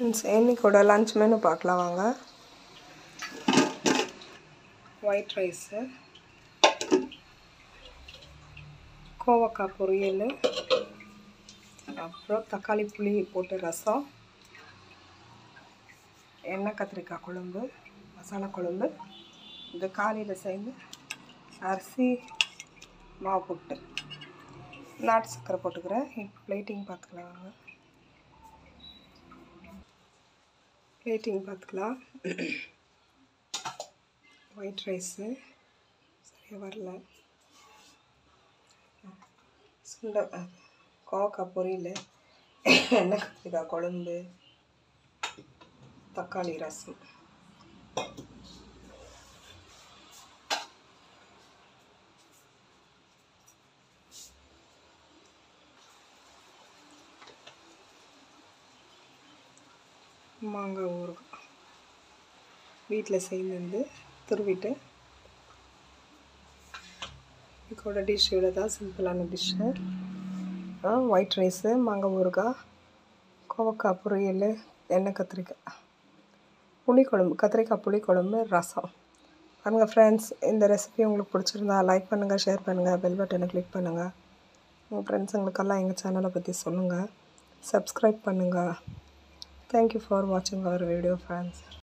friends இன்னைக்கோட lunch menu பார்க்கலாம் வாங்க white rice கோவக்காய் பொரியல் அப்புறம் தக்காளி புளி போட்டு ரசம் எண்ணெய் கத்திரிக்காய் குழம்பு மசாலா குழம்பு இது காலையில் செய்து அரிசி மாவு புட்டு நாட்டு சக்கரை போட்டுக்கிறேன் இப்போ பிளேட்டிங் பார்த்துக்கலாம் வாங்க பிளேட்டிங் பார்த்துக்கலாம் ஒயிட் ரைஸு சரியாக வரல சுண்டை கோவக்காய் பொரியல் எண்ணெய் கத்திரிக்காய் குழம்பு தக்காளி ரசம் மாங்காய் ஊறுகாய் வீட்டில் செய்து துருவிட்டு இதோட டிஷ் இவ்வளோ தான் சிம்பிளான டிஷ்ஷு ஒயிட் ரைஸு மாங்காய் ஊறுகாய் கோவக்காய் பொரியல் எண்ணெய் கத்திரிக்காய் புளிக்குழம்பு கத்திரிக்காய் புளிக்குழம்பு ரசம் பாருங்கள் ஃப்ரெண்ட்ஸ் இந்த ரெசிபி உங்களுக்கு பிடிச்சிருந்தா லைக் பண்ணுங்கள் ஷேர் பண்ணுங்கள் பெல் பட்டனை கிளிக் பண்ணுங்கள் உங்கள் ஃப்ரெண்ட்ஸுங்களுக்கெல்லாம் எங்கள் சேனலை பற்றி சொல்லுங்கள் சப்ஸ்கிரைப் பண்ணுங்கள் தேங்க்யூ ஃபார் வாட்சிங் அவர் வீடியோ ஃப்ரெண்ட்ஸ்